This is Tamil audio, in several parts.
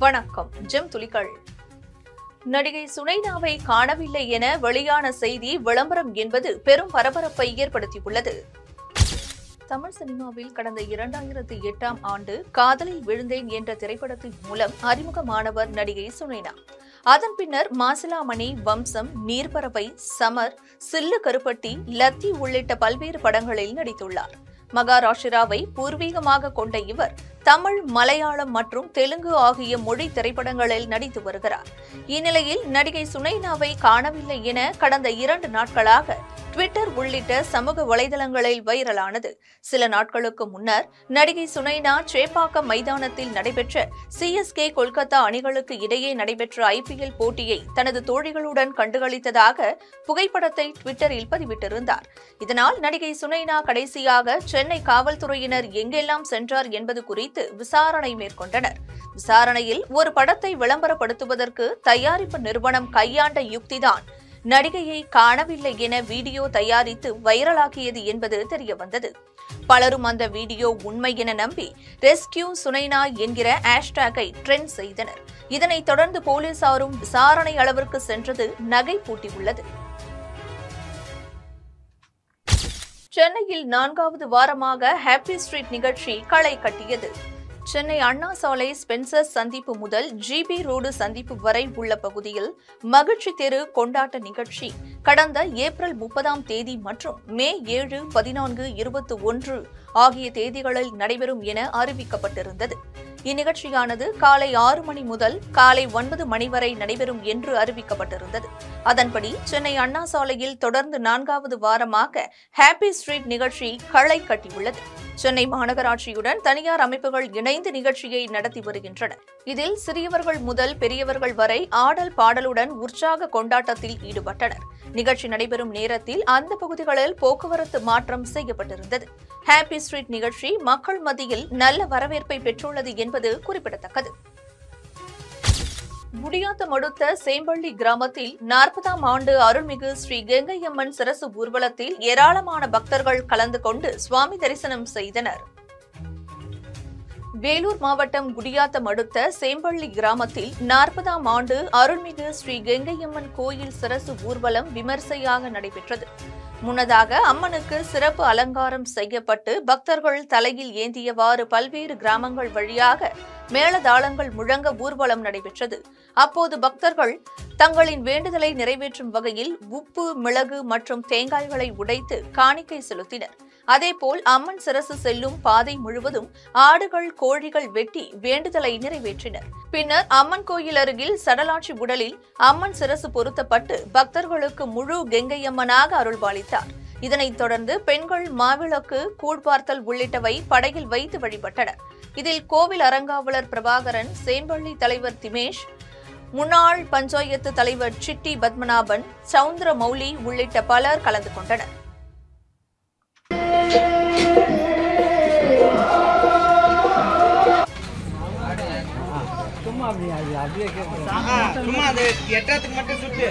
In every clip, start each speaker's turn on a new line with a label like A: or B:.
A: வணக்கம் ஜெம் துளிகள் நடிகை சுனைனாவை காணவில்லை என வெளியான செய்தி விளம்பரம் என்பது பெரும் பரபரப்பை ஏற்படுத்தியுள்ளது தமிழ் சினிமாவில் கடந்த இரண்டாயிரத்தி எட்டாம் ஆண்டு காதலில் விழுந்தேன் என்ற திரைப்படத்தின் மூலம் அறிமுகமானவர் நடிகை சுனைனா அதன் பின்னர் மாசிலாமணி வம்சம் நீர்ப்பறவை சமர் சில்லு கருப்பட்டி லத்தி உள்ளிட்ட பல்வேறு படங்களில் நடித்துள்ளார் மகாராஷ்டிராவை பூர்வீகமாக கொண்ட இவர் தமிழ் மலையாளம் மற்றும் தெலுங்கு ஆகிய மொழி திரைப்படங்களில் நடித்து வருகிறார் இந்நிலையில் நடிகை சுனைனாவை காணவில்லை என கடந்த இரண்டு நாட்களாக ட்விட்டர் உள்ளிட்ட சமூக வலைதளங்களில் வைரலானது சில நாட்களுக்கு முன்னர் நடிகை சுனைனா சேப்பாக்கம் மைதானத்தில் நடைபெற்ற சிஎஸ்கே கொல்கத்தா அணிகளுக்கு இடையே நடைபெற்ற ஐபிஎல் போட்டியை தனது தோழிகளுடன் கண்டுகளித்ததாக புகைப்படத்தை ட்விட்டரில் பதிவிட்டிருந்தார் இதனால் நடிகை சுனைனா கடைசியாக சென்னை காவல்துறையினர் எங்கெல்லாம் சென்றார் என்பது குறித்து விசாரணை மேற்கொண்டனர் விசாரணையில் ஒரு படத்தை விளம்பரப்படுத்துவதற்கு தயாரிப்பு நிறுவனம் கையாண்ட யுக்திதான் நடிகையை காணவில்லை என வீடியோ தயாரித்து வைரலாக்கியது என்பது தெரியவந்தது பலரும் அந்த வீடியோ உண்மை என நம்பி ரெஸ்கியூ சுனைனா என்கிற ஹேஷ்டேக்கை ட்ரெண்ட் செய்தனர் இதனைத் தொடர்ந்து போலீசாரும் விசாரணை அளவிற்கு சென்றது நகை பூட்டியுள்ளது சென்னையில் நான்காவது வாரமாக ஹாப்பி ஸ்ட்ரீட் நிகழ்ச்சி களை கட்டியது சென்னை அண்ணா சாலை ஸ்பென்சர் சந்திப்பு முதல் ஜிபி ரோடு சந்திப்பு வரை உள்ள பகுதியில் மகிழ்ச்சி தெரு கொண்டாட்ட நிகழ்ச்சி கடந்த ஏப்ரல் முப்பதாம் தேதி மற்றும் மே ஏழு பதினான்கு இருபத்தி ஒன்று ஆகிய தேதிகளில் நடைபெறும் என அறிவிக்கப்பட்டிருந்தது இந்நிகழ்ச்சியானது காலை ஆறு மணி முதல் காலை ஒன்பது மணி வரை நடைபெறும் என்று அறிவிக்கப்பட்டிருந்தது அதன்படி சென்னை அண்ணா சாலையில் தொடர்ந்து நான்காவது வாரமாக ஹாப்பி ஸ்ட்ரீட் நிகழ்ச்சி களை கட்டியுள்ளது சென்னை மாநகராட்சியுடன் தனியார் அமைப்புகள் இணைந்து நிகழ்ச்சியை நடத்தி வருகின்றன இதில் சிறியவர்கள் முதல் பெரியவர்கள் வரை ஆடல் பாடலுடன் உற்சாக கொண்டாட்டத்தில் ஈடுபட்டனர் நிகழ்ச்சி நடைபெறும் நேரத்தில் அந்த பகுதிகளில் போக்குவரத்து மாற்றம் செய்யப்பட்டிருந்தது ஹாப்பி ஸ்ட்ரீட் நிகழ்ச்சி மக்கள் மத்தியில் நல்ல வரவேற்பை பெற்றுள்ளது என்பது குறிப்பிடத்தக்கது குடியாத்தம் அடுத்த சேம்பள்ளி கிராமத்தில் நாற்பதாம் ஆண்டு அருள்மிகு ஸ்ரீ கங்கையம்மன் சிரசு ஊர்வலத்தில் ஏராளமான பக்தர்கள் கலந்து கொண்டு சுவாமி தரிசனம் செய்தனர் வேலூர் மாவட்டம் குடியாத்தம் அடுத்த சேம்பள்ளி கிராமத்தில் நாற்பதாம் ஆண்டு அருள்மிகு ஸ்ரீ கங்கையம்மன் கோயில் சிரசு ஊர்வலம் விமர்சையாக நடைபெற்றது முன்னதாக அம்மனுக்கு சிறப்பு அலங்காரம் செய்யப்பட்டு பக்தர்கள் தலையில் ஏந்தியவாறு பல்வேறு கிராமங்கள் வழியாக மேளதாளங்கள் முழங்க ஊர்வலம் நடைபெற்றது அப்போது பக்தர்கள் தங்களின் வேண்டுதலை நிறைவேற்றும் வகையில் உப்பு மிளகு மற்றும் தேங்காய்களை உடைத்து காணிக்கை செலுத்தினர் அதேபோல் அம்மன் சிரசு செல்லும் பாதை முழுவதும் ஆடுகள் கோழிகள் வெட்டி வேண்டுதலை நிறைவேற்றினர் பின்னர் அம்மன் கோயில் அருகில் சடலாட்சி உடலில் அம்மன் சிரசு பொருத்தப்பட்டு பக்தர்களுக்கு முழு கெங்கையம்மனாக அருள்பாலித்தார் இதனைத் தொடர்ந்து பெண்கள் மாவிளக்கு கூழ்பார்த்தல் உள்ளிட்டவை படையில் வைத்து வழிபட்டனர் இதில் கோவில் அறங்காவலர் பிரபாகரன் சேம்பள்ளி தலைவர் திமேஷ் முன்னாள் பஞ்சாயத்து தலைவர் சிட்டி பத்மநாபன் சவுந்தர மௌலி உள்ளிட்ட பலர் கலந்து கொண்டனர்
B: சும்மா அப்படி அது அப்படியே கேட்கணும்
C: ஆ, சும்மா அது எட்டத்துக்கு மட்டும் சுட்டு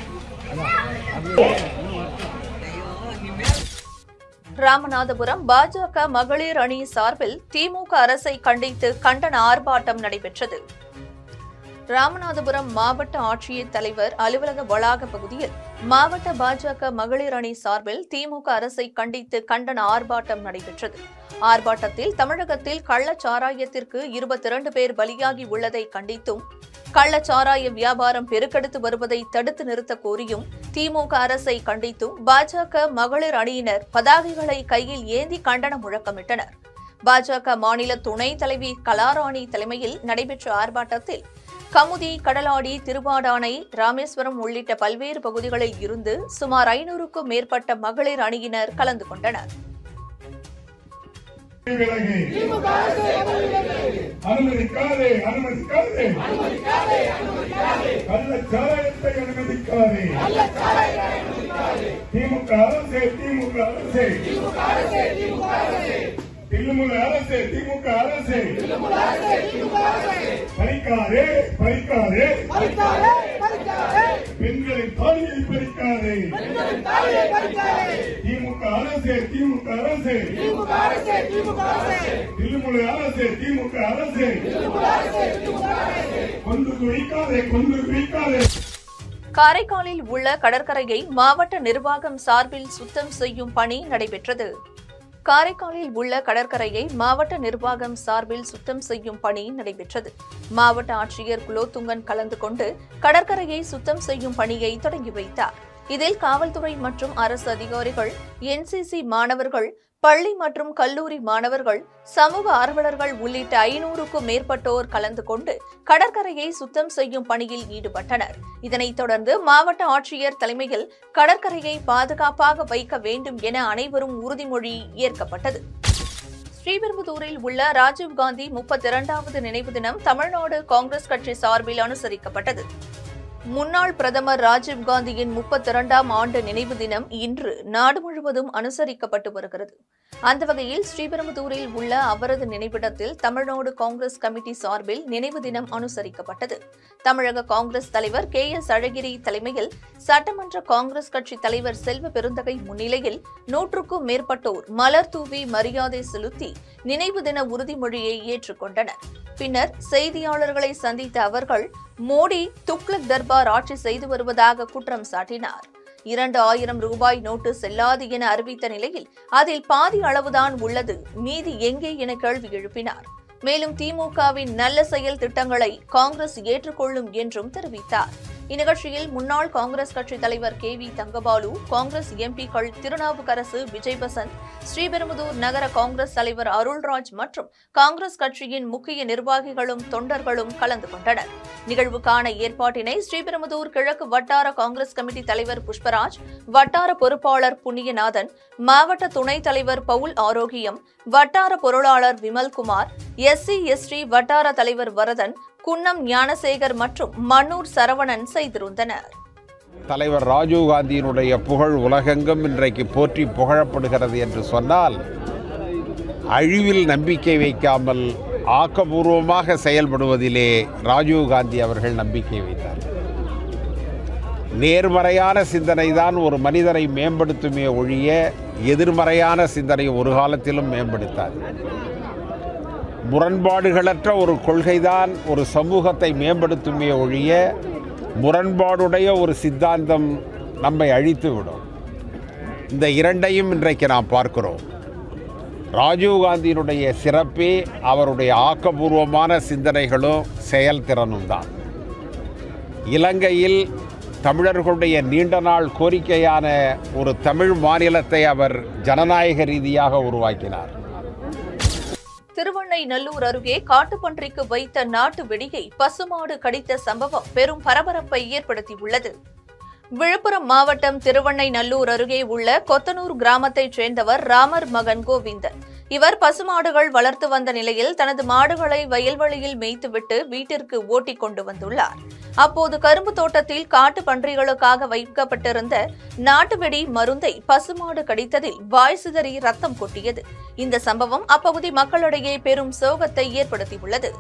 A: ராமநாதபுரம் பாஜக மகளிர் அணி சார்பில் திமுக அரசை கண்டித்து கண்டன ஆர்ப்பாட்டம் நடைபெற்றது ராமநாதபுரம் மாவட்ட ஆட்சியர் தலைவர் அலுவலக வளாக பகுதியில் மாவட்ட பாஜக மகளிர் அணி சார்பில் திமுக அரசை கண்டித்து கண்டன ஆர்ப்பாட்டம் நடைபெற்றது ஆர்ப்பாட்டத்தில் தமிழகத்தில் கள்ளச்சாராயத்திற்கு இருபத்தி இரண்டு பேர் பலியாகி உள்ளதை கண்டித்தும் கள்ளச்சாராய வியாபாரம் பெருக்கெடுத்து வருவதை தடுத்து நிறுத்த கோரியும் திமுக அரசை கண்டித்தும் பாஜக மகளிர் அணியினர் பதாகைகளை கையில் ஏந்தி கண்டன முழக்கமிட்டனர் பாஜக மாநில துணைத் தலைவி கலாராணி தலைமையில் நடைபெற்ற ஆர்ப்பாட்டத்தில் கமுதி கடலாடி திருவாடானை ராமேஸ்வரம் உள்ளிட்ட பல்வேறு பகுதிகளில் இருந்து சுமார் ஐநூறுக்கும் மேற்பட்ட மகளிர் அணியினர் கலந்து கொண்டனர்
D: அனுமதிக்காதே அனுமதிக்காதே கள்ளச்சாராயத்தை அனுமதிக்காதே திமுக அரசே திமுக அரசே தில்லுமுல அரசே திமுக அரசே பறிக்காதே பறிக்காதே பெண்களின் தாலியை பறிக்காதே திமுக அரசே திமுக அரசே தில்லுமுலை அரசே திமுக அரசே கொண்டு குவிக்காதே கொண்டு குவிக்காதே
A: காரைக்காலில் உள்ள கடற்கரையை மாவட்ட நிர்வாகம் சார்பில் சுத்தம் செய்யும் பணி நடைபெற்றது காரைக்காலில் உள்ள கடற்கரையை மாவட்ட நிர்வாகம் சார்பில் சுத்தம் செய்யும் பணி நடைபெற்றது மாவட்ட ஆட்சியர் குலோத்துங்கன் கலந்து கொண்டு கடற்கரையை சுத்தம் செய்யும் பணியை தொடங்கி வைத்தார் இதில் காவல்துறை மற்றும் அரசு அதிகாரிகள் என்சிசி மாணவர்கள் பள்ளி மற்றும் கல்லூரி மாணவர்கள் சமூக ஆர்வலர்கள் உள்ளிட்ட ஐநூறுக்கும் மேற்பட்டோர் கலந்து கொண்டு கடற்கரையை சுத்தம் செய்யும் பணியில் ஈடுபட்டனர் இதனைத் தொடர்ந்து மாவட்ட ஆட்சியர் தலைமையில் கடற்கரையை பாதுகாப்பாக வைக்க வேண்டும் என அனைவரும் உறுதிமொழி ஏற்கப்பட்டது ஸ்ரீபெரும்புதூரில் உள்ள ராஜீவ்காந்தி முப்பத்தி இரண்டாவது நினைவு தினம் தமிழ்நாடு காங்கிரஸ் கட்சி சார்பில் அனுசரிக்கப்பட்டது முன்னாள் பிரதமர் ராஜீவ்காந்தியின் முப்பத்தி இரண்டாம் ஆண்டு நினைவு தினம் இன்று நாடு முழுவதும் அனுசரிக்கப்பட்டு வருகிறது அந்த வகையில் ஸ்ரீபெரும்புதூரில் உள்ள அவரது நினைவிடத்தில் தமிழ்நாடு காங்கிரஸ் கமிட்டி சார்பில் நினைவு தினம் அனுசரிக்கப்பட்டது தமிழக காங்கிரஸ் தலைவர் கே எஸ் அழகிரி தலைமையில் சட்டமன்ற காங்கிரஸ் கட்சி தலைவர் செல்வ பெருந்தகை முன்னிலையில் நூற்றுக்கும் மேற்பட்டோர் மலர் தூவி மரியாதை செலுத்தி நினைவு தின உறுதிமொழியை ஏற்றுக்கொண்டனர் பின்னர் செய்தியாளர்களை சந்தித்த அவர்கள் மோடி துக்ளக் தர்பார் ஆட்சி செய்து வருவதாக குற்றம் சாட்டினார் இரண்டு ஆயிரம் ரூபாய் நோட்டு செல்லாது என அறிவித்த நிலையில் அதில் பாதி அளவுதான் உள்ளது மீதி எங்கே என கேள்வி எழுப்பினார் மேலும் திமுகவின் நல்ல செயல் திட்டங்களை காங்கிரஸ் ஏற்றுக்கொள்ளும் என்றும் தெரிவித்தார் இந்நிகழ்ச்சியில் முன்னாள் காங்கிரஸ் கட்சி தலைவர் கே வி தங்கபாலு காங்கிரஸ் எம்பிக்கள் திருநாவுக்கரசு விஜய் பசந்த் ஸ்ரீபெரும்புதூர் நகர காங்கிரஸ் தலைவர் அருள்ராஜ் மற்றும் காங்கிரஸ் கட்சியின் முக்கிய நிர்வாகிகளும் தொண்டர்களும் கலந்து கொண்டனர் நிகழ்வுக்கான ஏற்பாட்டினை ஸ்ரீபெரும்புதூர் கிழக்கு வட்டார காங்கிரஸ் கமிட்டி தலைவர் புஷ்பராஜ் வட்டார பொறுப்பாளர் புண்ணியநாதன் மாவட்ட துணைத் தலைவர் பவுல் ஆரோக்கியம் வட்டார பொருளாளர் விமல்குமார் எஸ்சி எஸ்டி வட்டார தலைவர் வரதன் குன்னம் ஞானசேகர் மற்றும் மன்னூர் சரவணன் செய்திருந்தனர்
B: தலைவர் ராஜீவ்காந்தியினுடைய புகழ் உலகெங்கும் இன்றைக்கு போற்றி புகழப்படுகிறது என்று சொன்னால் அழிவில் நம்பிக்கை வைக்காமல் ஆக்கபூர்வமாக செயல்படுவதிலே ராஜீவ்காந்தி அவர்கள் நம்பிக்கை வைத்தார் நேர்மறையான சிந்தனை தான் ஒரு மனிதரை மேம்படுத்துமே ஒழிய எதிர்மறையான சிந்தனை ஒரு காலத்திலும் மேம்படுத்தாது முரண்பாடுகளற்ற ஒரு கொள்கைதான் ஒரு சமூகத்தை மேம்படுத்துமே ஒழிய முரண்பாடுடைய ஒரு சித்தாந்தம் நம்மை அழித்துவிடும் இந்த இரண்டையும் இன்றைக்கு நாம் பார்க்கிறோம் ராஜீவ்காந்தியினுடைய சிறப்பே அவருடைய ஆக்கபூர்வமான சிந்தனைகளும் செயல்திறனும் தான் இலங்கையில் தமிழர்களுடைய நீண்ட நாள் கோரிக்கையான ஒரு தமிழ் மாநிலத்தை அவர் ஜனநாயக ரீதியாக உருவாக்கினார்
A: திருவண்ணை நல்லூர் அருகே காட்டுப்பன்றிக்கு வைத்த நாட்டு வெடியை பசுமாடு கடித்த சம்பவம் பெரும் பரபரப்பை ஏற்படுத்தியுள்ளது விழுப்புரம் மாவட்டம் திருவண்ணை நல்லூர் அருகே உள்ள கொத்தனூர் கிராமத்தைச் சேர்ந்தவர் ராமர் மகன் கோவிந்தன் இவர் பசுமாடுகள் வளர்த்து வந்த நிலையில் தனது மாடுகளை வயல்வெளியில் மேய்த்துவிட்டு வீட்டிற்கு ஓட்டிக் கொண்டு வந்துள்ளார் அப்போது கரும்பு தோட்டத்தில் காட்டு பன்றிகளுக்காக வைக்கப்பட்டிருந்த நாட்டு வெடி மருந்தை பசுமாடு கடித்ததில் வாய் சிதறி ரத்தம் கொட்டியது இந்த சம்பவம் அப்பகுதி மக்களிடையே பெரும் சோகத்தை ஏற்படுத்தியுள்ளது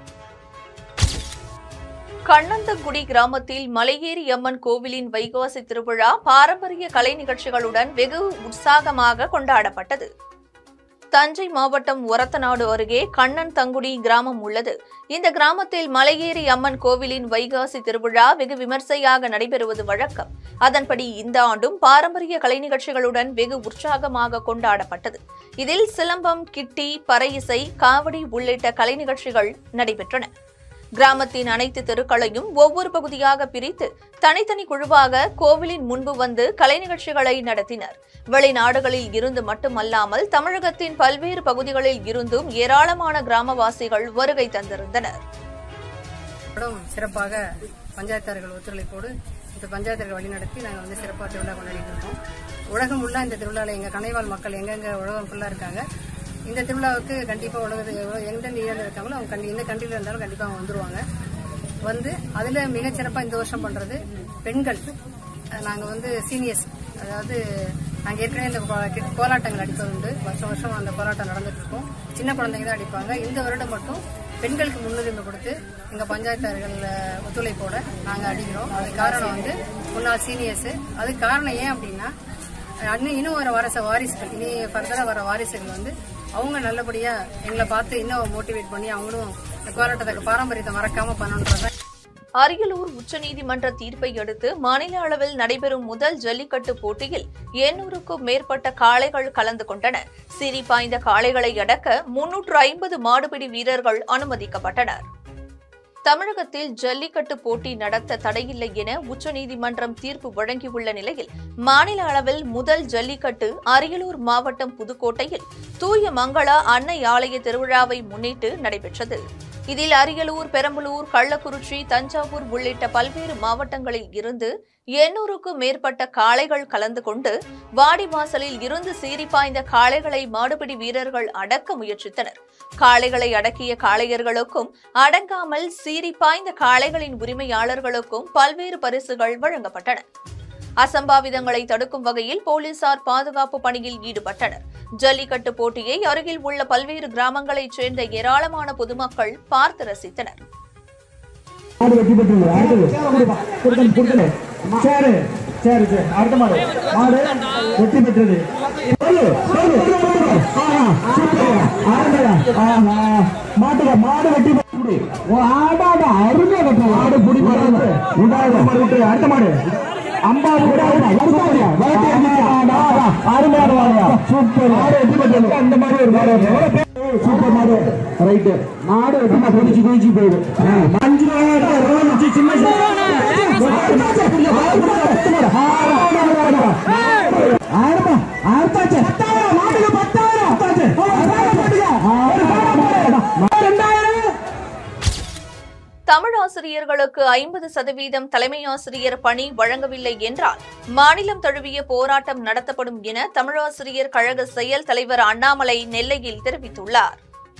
A: கண்ணந்தங்குடி கிராமத்தில் மலையேறி அம்மன் கோவிலின் வைகாசி திருவிழா பாரம்பரிய கலை நிகழ்ச்சிகளுடன் வெகு உற்சாகமாக கொண்டாடப்பட்டது தஞ்சை மாவட்டம் ஒரத்தநாடு அருகே கண்ணன் தங்குடி கிராமம் உள்ளது இந்த கிராமத்தில் மலையேறி அம்மன் கோவிலின் வைகாசி திருவிழா வெகு விமர்சையாக நடைபெறுவது வழக்கம் அதன்படி இந்த ஆண்டும் பாரம்பரிய கலை நிகழ்ச்சிகளுடன் வெகு உற்சாகமாக கொண்டாடப்பட்டது இதில் சிலம்பம் கிட்டி பறை இசை காவடி உள்ளிட்ட கலை நிகழ்ச்சிகள் நடைபெற்றன கிராமத்தின் அனைத்து தெருக்களையும் ஒவ்வொரு பகுதியாக பிரித்து தனித்தனி குழுவாக கோவிலின் முன்பு வந்து கலை நிகழ்ச்சிகளை நடத்தினர் வெளிநாடுகளில் இருந்து மட்டுமல்லாமல் தமிழகத்தின் பல்வேறு பகுதிகளில் இருந்தும் ஏராளமான கிராமவாசிகள் வருகை தந்திருந்தனர்
E: படம் சிறப்பாக பஞ்சாயத்தார்கள் ஒத்துழைப்போடு இந்த பஞ்சாயத்தர்கள் வழிநடத்தி நாங்கள் வந்து சிறப்பாக திருவிழா கொண்டாடிட்டு இருக்கோம் உலகம் ஃபுல்லா இந்த திருவிழாவில் எங்கள் கனைவாழ் மக்கள் எங்கெங்க உலகம் ஃபுல்லாக இருக்காங்க இந்த திருவிழாவுக்கு கண்டிப்பாக உலகத்து எந்த நீரில் இருக்காங்களோ அவங்க கண்டி எந்த கண்ட்ரியில் இருந்தாலும் கண்டிப்பாக அவங்க வந்துருவாங்க வந்து அதில் மிகச்சிறப்பாக இந்த வருஷம் பண்ணுறது பெண்கள் நாங்கள் வந்து சீனியர்ஸ் அதாவது நாங்கள் ஏற்கனவே இந்த கோ- கி- கோலாட்டங்கள் அடிப்பது உண்டு வருஷம் வருஷம் அந்த கோலாட்டம் நடந்துட்டு இருக்கோம் சின்ன குழந்தைங்க தான் அடிப்பாங்க இந்த வருடம் மட்டும் பெண்களுக்கு முன்னுரிமை கொடுத்து எங்க பஞ்சாயத்தார்கள் ஒத்துழைப்போட நாங்க அடிக்கிறோம் அதுக்கு காரணம் வந்து முன்னாள் சீனியர்ஸ் அதுக்கு காரணம் ஏன் அப்படின்னா இன்னும் இன்னும் வர வரச வாரிசுகள் இனி ஃபர்தரா வர வாரிசுகள் வந்து அவங்க நல்லபடியா எங்களை பார்த்து இன்னும் மோட்டிவேட் பண்ணி அவங்களும் இந்த போராட்டத்துக்கு பாரம்பரியத்தை மறக்காம பண்ணணுன்றத
A: அரியலூர் உச்சநீதிமன்ற தீர்ப்பை அடுத்து மாநில அளவில் நடைபெறும் முதல் ஜல்லிக்கட்டு போட்டியில் எண்ணூறுக்கும் மேற்பட்ட காளைகள் கலந்து கொண்டன சிரி பாய்ந்த காளைகளை அடக்க முன்னூற்று ஐம்பது மாடுபிடி வீரர்கள் அனுமதிக்கப்பட்டனர் தமிழகத்தில் ஜல்லிக்கட்டு போட்டி நடத்த தடையில்லை என உச்சநீதிமன்றம் தீர்ப்பு வழங்கியுள்ள நிலையில் மாநில அளவில் முதல் ஜல்லிக்கட்டு அரியலூர் மாவட்டம் புதுக்கோட்டையில் தூய மங்களா அன்னை ஆலய திருவிழாவை முன்னிட்டு நடைபெற்றது இதில் அரியலூர் பெரம்பலூர் கள்ளக்குறிச்சி தஞ்சாவூர் உள்ளிட்ட பல்வேறு மாவட்டங்களில் இருந்து எண்ணூறுக்கும் மேற்பட்ட காளைகள் கலந்து கொண்டு வாடிவாசலில் இருந்து சீறி பாய்ந்த காளைகளை மாடுபிடி வீரர்கள் அடக்க முயற்சித்தனர் காளைகளை அடக்கிய காளையர்களுக்கும் அடங்காமல் சீறி பாய்ந்த காளைகளின் உரிமையாளர்களுக்கும் பல்வேறு பரிசுகள் வழங்கப்பட்டன அசம்பாவிதங்களை தடுக்கும் வகையில் போலீசார் பாதுகாப்பு பணியில் ஈடுபட்டனர் ஜல்லிக்கட்டு போட்டியை அருகில் உள்ள பல்வேறு கிராமங்களைச் சேர்ந்த ஏராளமான பொதுமக்கள் பார்த்து ரசித்தனர்
F: மாடு வெட்டி பெற்றது அடுத்தது கொடுக்கணும் கொடுக்கணும் சரி சரி சரி அடுத்த மாடு மாடு வெட்டி பெற்றது சொல்லு, சொல்லு. ஆஹா, சூப்பர். ஆடுங்கய்யா. ஆஹா. மாட்டுங்க மாடு வெட்டி பெற்றது ஓ ஆடாடா அருமையா கட்டுற மாடு புடி மாடு உண்டாயிரம் மாடு விட்டு அடுத்த மாடு அம்பாடு கூட அருமையான வாழையா சூப்பர் மாடு வெட்டி பெற்றது அந்த மாதிரி ஒரு மாடு இருக்கு. சூப்பர் மாடு ரைட்டு மாடு வெட்டி குதிச்சு குதிச்சு போயிடு அஞ்சு ரூபாய் சின்ன ஆயிரம் ஆயிரத்தாச்சு பத்தாயிரம் மாட்டுக்கு பத்தாயிரம் ரெண்டாயிரம்
A: தமிழ் ஆசிரியர்களுக்கு ஐம்பது சதவீதம் தலைமை ஆசிரியர் பணி வழங்கவில்லை என்றால் மாநிலம் தழுவிய போராட்டம் நடத்தப்படும் என தமிழாசிரியர் கழக செயல் தலைவர் அண்ணாமலை நெல்லையில் தெரிவித்துள்ளார்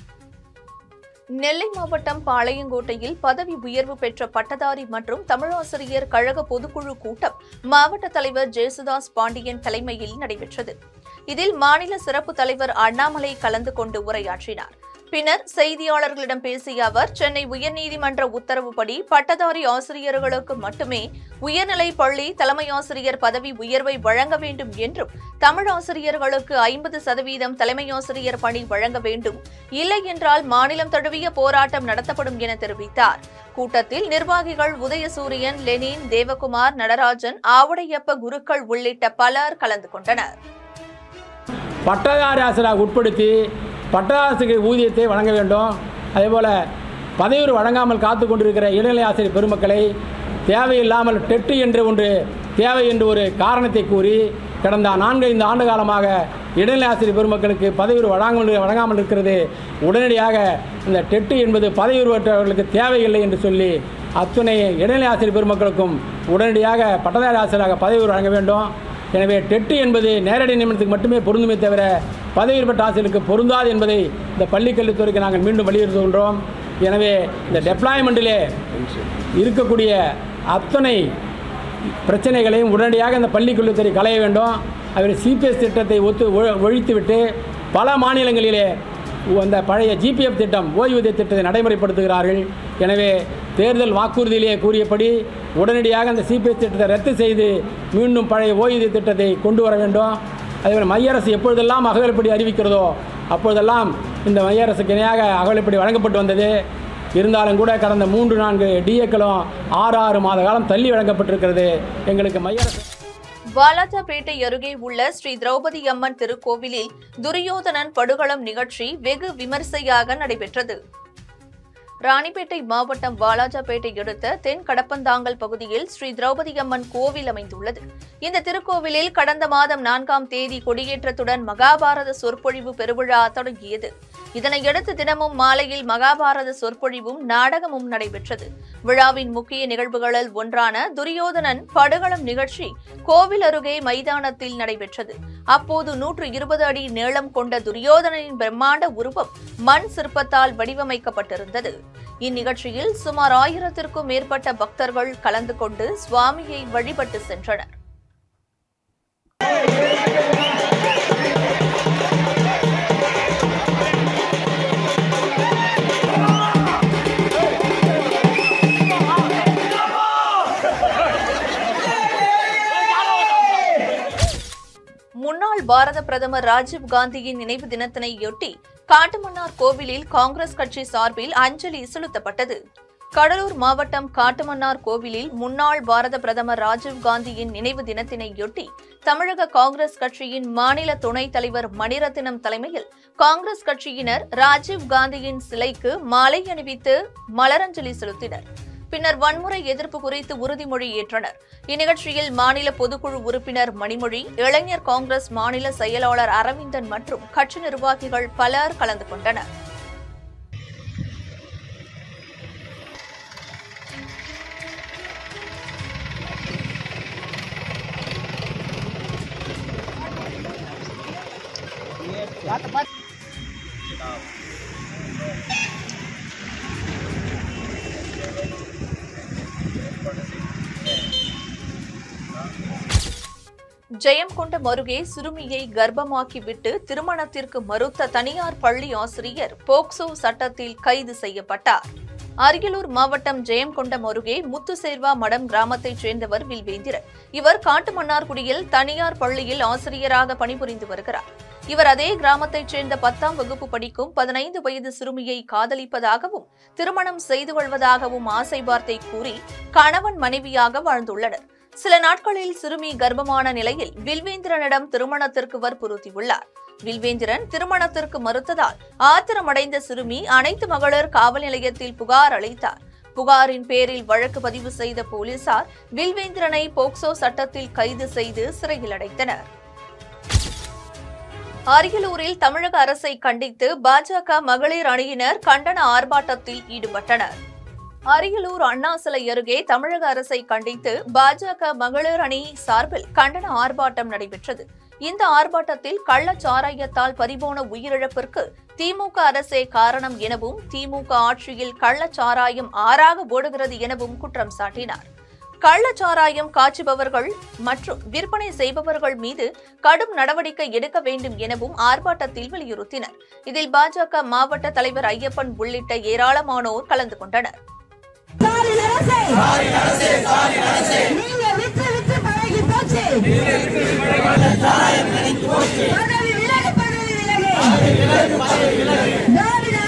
A: நெல்லை மாவட்டம் பாளையங்கோட்டையில் பதவி உயர்வு பெற்ற பட்டதாரி மற்றும் தமிழாசிரியர் கழக பொதுக்குழு கூட்டம் மாவட்ட தலைவர் ஜேசுதாஸ் பாண்டியன் தலைமையில் நடைபெற்றது இதில் மாநில சிறப்பு தலைவர் அண்ணாமலை கலந்து கொண்டு உரையாற்றினார் பின்னர் செய்தியாளர்களிடம் பேசிய அவர் சென்னை உயர்நீதிமன்ற உத்தரவுப்படி பட்டதாரி ஆசிரியர்களுக்கு மட்டுமே உயர்நிலை பள்ளி தலைமை ஆசிரியர் பதவி உயர்வை வழங்க வேண்டும் என்றும் தமிழ் ஆசிரியர்களுக்கு ஐம்பது சதவீதம் தலைமை ஆசிரியர் பணி வழங்க வேண்டும் இல்லை என்றால் மாநிலம் தழுவிய போராட்டம் நடத்தப்படும் என தெரிவித்தார் கூட்டத்தில் நிர்வாகிகள் உதயசூரியன் லெனின் தேவகுமார் நடராஜன் ஆவுடையப்ப குருக்கள் உள்ளிட்ட பலர் கலந்து கொண்டனர்
G: பட்டதாரி ஆசிரியராக உட்படுத்தி பட்டதாரிக்கு ஊதியத்தை வழங்க வேண்டும் அதேபோல் பதவியுறு வழங்காமல் காத்து கொண்டிருக்கிற இடைநிலை ஆசிரியர் பெருமக்களை தேவையில்லாமல் டெட்டு என்று ஒன்று தேவை என்று ஒரு காரணத்தை கூறி கடந்த நான்கைந்து ஆண்டு காலமாக இடைநிலை ஆசிரியர் பெருமக்களுக்கு பதவியுறு வழங்காமல் வழங்காமல் இருக்கிறது உடனடியாக இந்த டெட்டு என்பது பதவியுறு பெற்றவர்களுக்கு தேவையில்லை என்று சொல்லி அத்துணை இடைநிலை ஆசிரியர் பெருமக்களுக்கும் உடனடியாக பட்டதாரி ஆசிரியராக பதவி உயர்வு வழங்க வேண்டும் எனவே டெட்டு என்பது நேரடி நியமனத்துக்கு மட்டுமே பொருந்துமே தவிர பதவி பெற்ற ஆசிரியருக்கு பொருந்தாது என்பதை இந்த பள்ளிக் கல்வித்துறைக்கு நாங்கள் மீண்டும் வலியுறுத்துகின்றோம் எனவே இந்த டெப்ளாய்மெண்ட்டிலே இருக்கக்கூடிய அத்தனை பிரச்சனைகளையும் உடனடியாக இந்த பள்ளிக் கல்வித்துறை களைய வேண்டும் அவர் சிபிஎஸ் திட்டத்தை ஒத்து ஒ- ஒழித்துவிட்டு பல மாநிலங்களிலே அந்த பழைய ஜிபிஎஃப் திட்டம் ஓய்வூதிய திட்டத்தை நடைமுறைப்படுத்துகிறார்கள் எனவே தேர்தல் வாக்குறுதியிலே கூறியபடி உடனடியாக அந்த சிபிஎஸ் திட்டத்தை ரத்து செய்து மீண்டும் பழைய ஓய்வூதிய திட்டத்தை கொண்டு வர வேண்டும் அதேபோல் மைய அரசு எப்பொழுதெல்லாம் அகவலைப்படி அறிவிக்கிறதோ அப்பொழுதெல்லாம் இந்த மைய அரசுக்கு இணையாக அகவலைப்படி வழங்கப்பட்டு வந்தது இருந்தாலும் கூட கடந்த மூன்று நான்கு டிஏக்களும் ஆறு ஆறு மாத காலம் தள்ளி வழங்கப்பட்டிருக்கிறது எங்களுக்கு மைய அரசு
A: வாலாஜாபேட்டை அருகே உள்ள ஸ்ரீ திரௌபதி அம்மன் திருக்கோவிலில் துரியோதனன் படுகளம் நிகழ்ச்சி வெகு விமரிசையாக நடைபெற்றது ராணிப்பேட்டை மாவட்டம் வாலாஜாபேட்டை அடுத்த தென் கடப்பந்தாங்கல் பகுதியில் ஸ்ரீ திரௌபதி அம்மன் கோவில் அமைந்துள்ளது இந்த திருக்கோவிலில் கடந்த மாதம் நான்காம் தேதி கொடியேற்றத்துடன் மகாபாரத சொற்பொழிவு பெருவிழா தொடங்கியது இதனையடுத்து தினமும் மாலையில் மகாபாரத சொற்பொழிவும் நாடகமும் நடைபெற்றது விழாவின் முக்கிய நிகழ்வுகளில் ஒன்றான துரியோதனன் படுகளம் நிகழ்ச்சி கோவில் அருகே மைதானத்தில் நடைபெற்றது அப்போது நூற்று இருபது அடி நீளம் கொண்ட துரியோதனனின் பிரம்மாண்ட உருவம் மண் சிற்பத்தால் வடிவமைக்கப்பட்டிருந்தது இந்நிகழ்ச்சியில் சுமார் ஆயிரத்திற்கும் மேற்பட்ட பக்தர்கள் கலந்து கொண்டு சுவாமியை வழிபட்டு சென்றனர்
D: ஆ
A: முன்னாள் பாரத பிரதமர் ராஜீவ் காந்தியின் நினைவு தினத்தினையொட்டி காட்டுமன்னார் கோவிலில் காங்கிரஸ் கட்சி சார்பில் அஞ்சலி செலுத்தப்பட்டது கடலூர் மாவட்டம் காட்டுமன்னார் கோவிலில் முன்னாள் பாரத பிரதமர் ராஜீவ் காந்தியின் நினைவு தினத்தினையொட்டி தமிழக காங்கிரஸ் கட்சியின் மாநில துணைத் தலைவர் மணிரத்னம் தலைமையில் காங்கிரஸ் கட்சியினர் ராஜீவ் காந்தியின் சிலைக்கு மாலை அணிவித்து மலரஞ்சலி செலுத்தினர் பின்னர் வன்முறை எதிர்ப்பு குறித்து உறுதிமொழி ஏற்றனர் இந்நிகழ்ச்சியில் மாநில பொதுக்குழு உறுப்பினர் மணிமொழி இளைஞர் காங்கிரஸ் மாநில செயலாளர் அரவிந்தன் மற்றும் கட்சி நிர்வாகிகள் பலர் கலந்து கொண்டனர் ஜெயங்கொண்டம் அருகே சிறுமியை கர்ப்பமாக்கிவிட்டு திருமணத்திற்கு மறுத்த தனியார் பள்ளி ஆசிரியர் போக்சோ சட்டத்தில் கைது செய்யப்பட்டார் அரியலூர் மாவட்டம் ஜெயங்கொண்டம் அருகே முத்துசேர்வா மடம் கிராமத்தைச் சேர்ந்தவர் வில்வேந்திரன் இவர் காட்டுமன்னார்குடியில் தனியார் பள்ளியில் ஆசிரியராக பணிபுரிந்து வருகிறார் இவர் அதே கிராமத்தைச் சேர்ந்த பத்தாம் வகுப்பு படிக்கும் பதினைந்து வயது சிறுமியை காதலிப்பதாகவும் திருமணம் செய்து கொள்வதாகவும் ஆசை வார்த்தை கூறி கணவன் மனைவியாக வாழ்ந்துள்ளனர் சில நாட்களில் சிறுமி கர்ப்பமான நிலையில் வில்வேந்திரனிடம் திருமணத்திற்கு வற்புறுத்தியுள்ளார் வில்வேந்திரன் திருமணத்திற்கு மறுத்ததால் ஆத்திரமடைந்த சிறுமி அனைத்து மகளிர் காவல் நிலையத்தில் புகார் அளித்தார் புகாரின் பேரில் வழக்கு பதிவு செய்த போலீசார் வில்வேந்திரனை போக்சோ சட்டத்தில் கைது செய்து சிறையில் அடைத்தனர் அரியலூரில் தமிழக அரசை கண்டித்து பாஜக மகளிர் அணியினர் கண்டன ஆர்ப்பாட்டத்தில் ஈடுபட்டனர் அரியலூர் அண்ணா சிலை அருகே தமிழக அரசை கண்டித்து பாஜக மகளிர் அணி சார்பில் கண்டன ஆர்ப்பாட்டம் நடைபெற்றது இந்த ஆர்ப்பாட்டத்தில் கள்ளச்சாராயத்தால் பறிபோன உயிரிழப்பிற்கு திமுக அரசே காரணம் எனவும் திமுக ஆட்சியில் கள்ளச்சாராயம் ஆறாக ஓடுகிறது எனவும் குற்றம் சாட்டினார் கள்ளச்சாராயம் காய்ச்சுபவர்கள் மற்றும் விற்பனை செய்பவர்கள் மீது கடும் நடவடிக்கை எடுக்க வேண்டும் எனவும் ஆர்ப்பாட்டத்தில் வலியுறுத்தினர் இதில் பாஜக மாவட்ட தலைவர் ஐயப்பன் உள்ளிட்ட ஏராளமானோர் கலந்து கொண்டனர்
H: நீங்க வித்து வித்து பழகி போச்சு பதவி விலகு பதவி விலகு திராவிட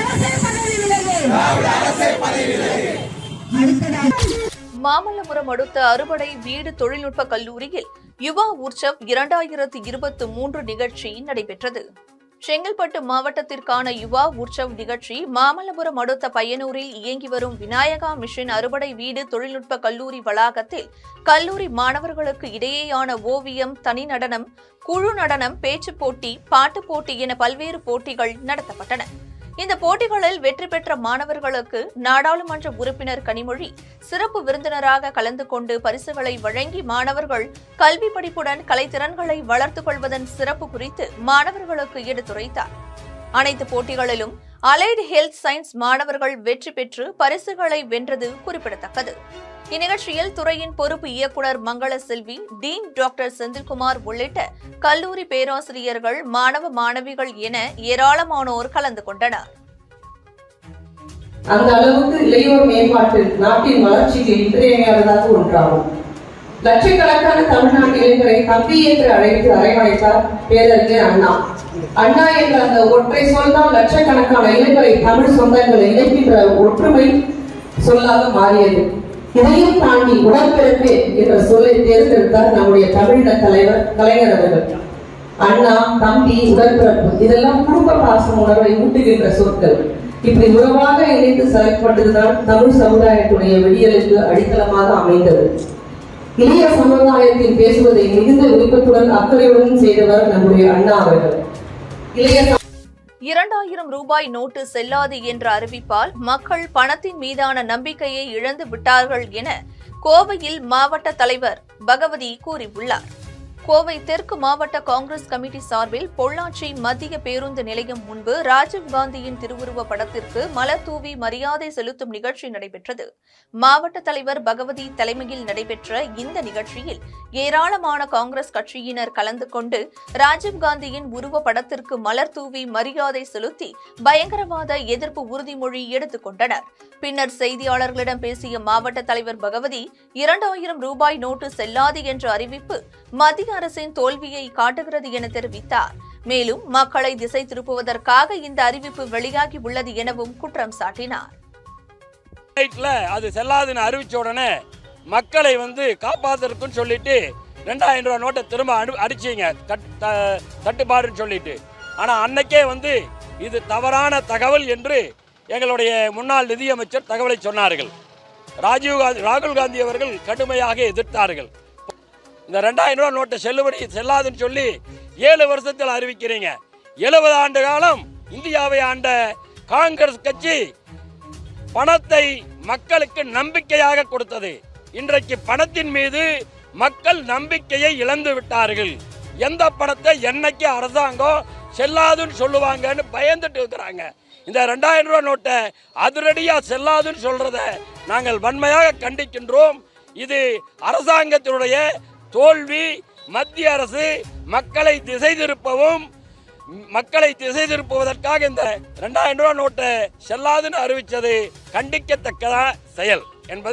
H: அரசே பதவி விலகு அடுத்ததாக
A: மாமல்லபுரம் அடுத்த அறுபடை வீடு தொழில்நுட்ப கல்லூரியில் யுவா உற்சவ் இரண்டாயிரத்து இருபத்தி மூன்று நிகழ்ச்சி நடைபெற்றது செங்கல்பட்டு மாவட்டத்திற்கான யுவா உற்சவ் நிகழ்ச்சி மாமல்லபுரம் அடுத்த பையனூரில் இயங்கி வரும் விநாயகா மிஷன் அறுபடை வீடு தொழில்நுட்ப கல்லூரி வளாகத்தில் கல்லூரி மாணவர்களுக்கு இடையேயான ஓவியம் தனி நடனம் குழு நடனம் பேச்சுப் போட்டி பாட்டுப் போட்டி என பல்வேறு போட்டிகள் நடத்தப்பட்டன இந்த போட்டிகளில் வெற்றி பெற்ற மாணவர்களுக்கு நாடாளுமன்ற உறுப்பினர் கனிமொழி சிறப்பு விருந்தினராக கலந்து கொண்டு பரிசுகளை வழங்கி மாணவர்கள் கல்வி படிப்புடன் கலைத்திறன்களை வளர்த்துக் கொள்வதன் சிறப்பு குறித்து மாணவர்களுக்கு எடுத்துரைத்தார் அனைத்து போட்டிகளிலும் அலைடு ஹெல்த் சயின்ஸ் மாணவர்கள் வெற்றி பெற்று பரிசுகளை வென்றது குறிப்பிடத்தக்கது இந்நிகழ்ச்சியில் துறையின் பொறுப்பு இயக்குனர் மங்கள செல்வி டீன் டாக்டர் செந்தில்குமார் உள்ளிட்ட கல்லூரி பேராசிரியர்கள் மாணவ மாணவிகள் என ஏராளமானோர் கலந்து கொண்டனர்
I: அந்த அளவுக்கு இளையோர் மேம்பாட்டு நாட்டின் வளர்ச்சிக்கு இன்றியமையாததாக ஒன்றாகும் லட்சக்கணக்கான தமிழ்நாட்டு இளைஞரை தம்பி என்று அழைத்து அரவணைத்தார் பேரறிஞர் அண்ணா அண்ணா என்ற அந்த ஒற்றை சொல் தான் லட்சக்கணக்கான இளைஞரை தமிழ் சொந்தங்களை இணைக்கின்ற ஒற்றுமை சொல்லாக மாறியது இதையும் தாண்டி உடன்பிறப்பு என்ற சொல்லை தேர்ந்தெடுத்தார் நம்முடைய தமிழின தலைவர் கலைஞர் அவர்கள் அண்ணா தம்பி உடன்பிறப்பு இதெல்லாம் குடும்ப பாசம் உணர்வை ஊட்டுகின்ற சொற்கள் இப்படி உறவாக இணைந்து செயல்பட்டதுதான் தமிழ் சமுதாயத்துடைய விடியலுக்கு அடித்தளமாக அமைந்தது இளைய சமுதாயத்தில் பேசுவதை மிகுந்த விருப்பத்துடன் அக்கறையுடன் செய்தவர் நம்முடைய அண்ணா அவர்கள் இளைய
A: இரண்டாயிரம் ரூபாய் நோட்டு செல்லாது என்ற அறிவிப்பால் மக்கள் பணத்தின் மீதான நம்பிக்கையை இழந்து விட்டார்கள் என கோவையில் மாவட்ட தலைவர் பகவதி கூறியுள்ளார் கோவை தெற்கு மாவட்ட காங்கிரஸ் கமிட்டி சார்பில் பொள்ளாச்சி மத்திய பேருந்து நிலையம் முன்பு ராஜீவ்காந்தியின் திருவுருவ படத்திற்கு மலர் தூவி மரியாதை செலுத்தும் நிகழ்ச்சி நடைபெற்றது மாவட்ட தலைவர் பகவதி தலைமையில் நடைபெற்ற இந்த நிகழ்ச்சியில் ஏராளமான காங்கிரஸ் கட்சியினர் கலந்து கொண்டு ராஜீவ்காந்தியின் உருவ படத்திற்கு மலர் தூவி மரியாதை செலுத்தி பயங்கரவாத எதிர்ப்பு உறுதிமொழி எடுத்துக் கொண்டனர் பின்னர் செய்தியாளர்களிடம் பேசிய மாவட்ட தலைவர் பகவதி இரண்டாயிரம் ரூபாய் நோட்டு செல்லாது என்ற அறிவிப்பு மத்திய அரசின் தோல்வியை காட்டுகிறது என தெரிவித்தார் மேலும் மக்களை திசை திருப்புவதற்காக இந்த அறிவிப்பு வெளியாகி உள்ளது எனவும் குற்றம் சாட்டினார்
J: நைட்ல அது செல்லாதுன்னு அறிவிச்ச உடனே மக்களை வந்து காப்பாத்துறதுக்குன்னு சொல்லிட்டு ரெண்டாயிரம் ரூபாய் நோட்டை திரும்ப அடி அடிச்சிங்க தட் த- தட்டுப்பாடுன்னு சொல்லிட்டு ஆனால் அன்னைக்கே வந்து இது தவறான தகவல் என்று எங்களுடைய முன்னாள் நிதியமைச்சர் தகவலை சொன்னார்கள் ராஜீவ் காந்தி ராகுல் காந்தி அவர்கள் கடுமையாக எதிர்த்தார்கள் இந்த ரெண்டாயிரம் ரூபாய் நோட்டை செல்லுபடி செல்லாதுன்னு சொல்லி ஏழு வருஷத்தில் அறிவிக்கிறீங்க எழுபது ஆண்டு காலம் இந்தியாவை ஆண்ட காங்கிரஸ் கட்சி பணத்தை மக்களுக்கு நம்பிக்கையாக கொடுத்தது இன்றைக்கு பணத்தின் மீது மக்கள் நம்பிக்கையை இழந்து விட்டார்கள் எந்த பணத்தை என்னைக்கு அரசாங்கம் செல்லாதுன்னு சொல்லுவாங்கன்னு பயந்துட்டு இருக்கிறாங்க இந்த ரெண்டாயிரம் ரூபாய் நோட்டை அதிரடியாக செல்லாதுன்னு சொல்றத நாங்கள் வன்மையாக கண்டிக்கின்றோம் இது அரசாங்கத்தினுடைய தோல்வி மத்திய அரசு மக்களை திசை திருப்பவும் மக்களை திசை திருப்புவதற்காக இந்த ரெண்டாயிரம் ரூபாய் நோட்டை செல்லாதுன்னு அறிவித்தது கண்டிக்கத்தக்கத செயல் என்பதை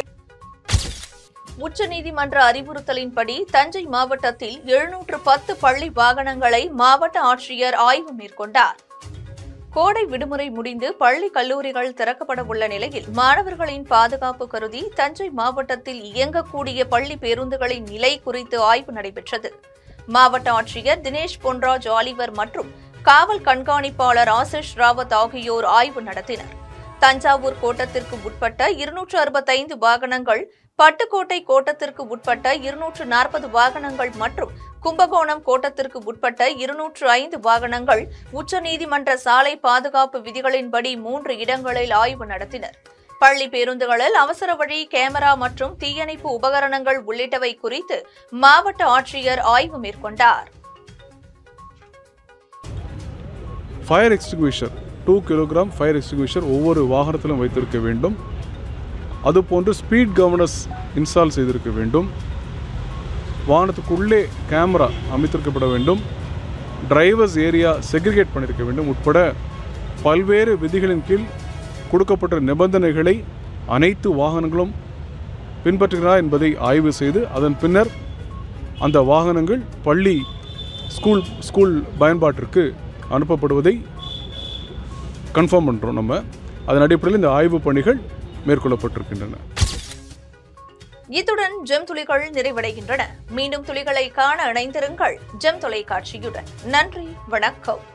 A: உச்சநீதிமன்ற அறிவுறுத்தலின்படி தஞ்சை மாவட்டத்தில் எழுநூற்று பத்து பள்ளி வாகனங்களை மாவட்ட ஆட்சியர் ஆய்வு மேற்கொண்டார் கோடை விடுமுறை முடிந்து பள்ளி கல்லூரிகள் திறக்கப்பட உள்ள நிலையில் மாணவர்களின் பாதுகாப்பு கருதி தஞ்சை மாவட்டத்தில் இயங்கக்கூடிய பள்ளி பேருந்துகளின் நிலை குறித்து ஆய்வு நடைபெற்றது மாவட்ட ஆட்சியர் தினேஷ் பொன்ராஜ் ஆலிவர் மற்றும் காவல் கண்காணிப்பாளர் ஆசிஷ் ராவத் ஆகியோர் ஆய்வு நடத்தினர் தஞ்சாவூர் கோட்டத்திற்கு உட்பட்ட இருநூற்று அறுபத்தைந்து வாகனங்கள் பட்டுக்கோட்டை கோட்டத்திற்கு உட்பட்ட இருநூற்று நாற்பது வாகனங்கள் மற்றும் கும்பகோணம் கோட்டத்திற்கு உட்பட்ட இருநூற்று ஐந்து வாகனங்கள் உச்சநீதிமன்ற சாலை பாதுகாப்பு விதிகளின்படி மூன்று இடங்களில் ஆய்வு நடத்தினர் பள்ளி பேருந்துகளில் அவசர வழி கேமரா மற்றும் தீயணைப்பு உபகரணங்கள் உள்ளிட்டவை குறித்து மாவட்ட ஆட்சியர் ஆய்வு மேற்கொண்டார்
K: fire extinguisher two kilogram fire extinguisher ஒவ்வொரு வாகனத்திலும் வைத்திருக்க வேண்டும் அதுபோன்று ஸ்பீட் கவர்னர்ஸ் இன்ஸ்டால் செய்திருக்க வேண்டும் வாகனத்துக்குள்ளே கேமரா அமைத்திருக்கப்பட வேண்டும் டிரைவர்ஸ் ஏரியா செக்ரிகேட் பண்ணியிருக்க வேண்டும் உட்பட பல்வேறு விதிகளின் கீழ் கொடுக்கப்பட்ட நிபந்தனைகளை அனைத்து வாகனங்களும் பின்பற்றுகிறதா என்பதை ஆய்வு செய்து அதன் பின்னர் அந்த வாகனங்கள் பள்ளி ஸ்கூல் ஸ்கூல் பயன்பாட்டிற்கு அனுப்பப்படுவதை கன்ஃபார்ம் பண்ணுறோம் நம்ம அதன் அடிப்படையில் இந்த ஆய்வு பணிகள் மேற்கொள்ளப்பட்டிருக்கின்றன
A: இத்துடன் ஜெம் துளிகள் நிறைவடைகின்றன மீண்டும் துளிகளை காண இணைந்திருங்கள் ஜெம் தொலைக்காட்சியுடன் நன்றி வணக்கம்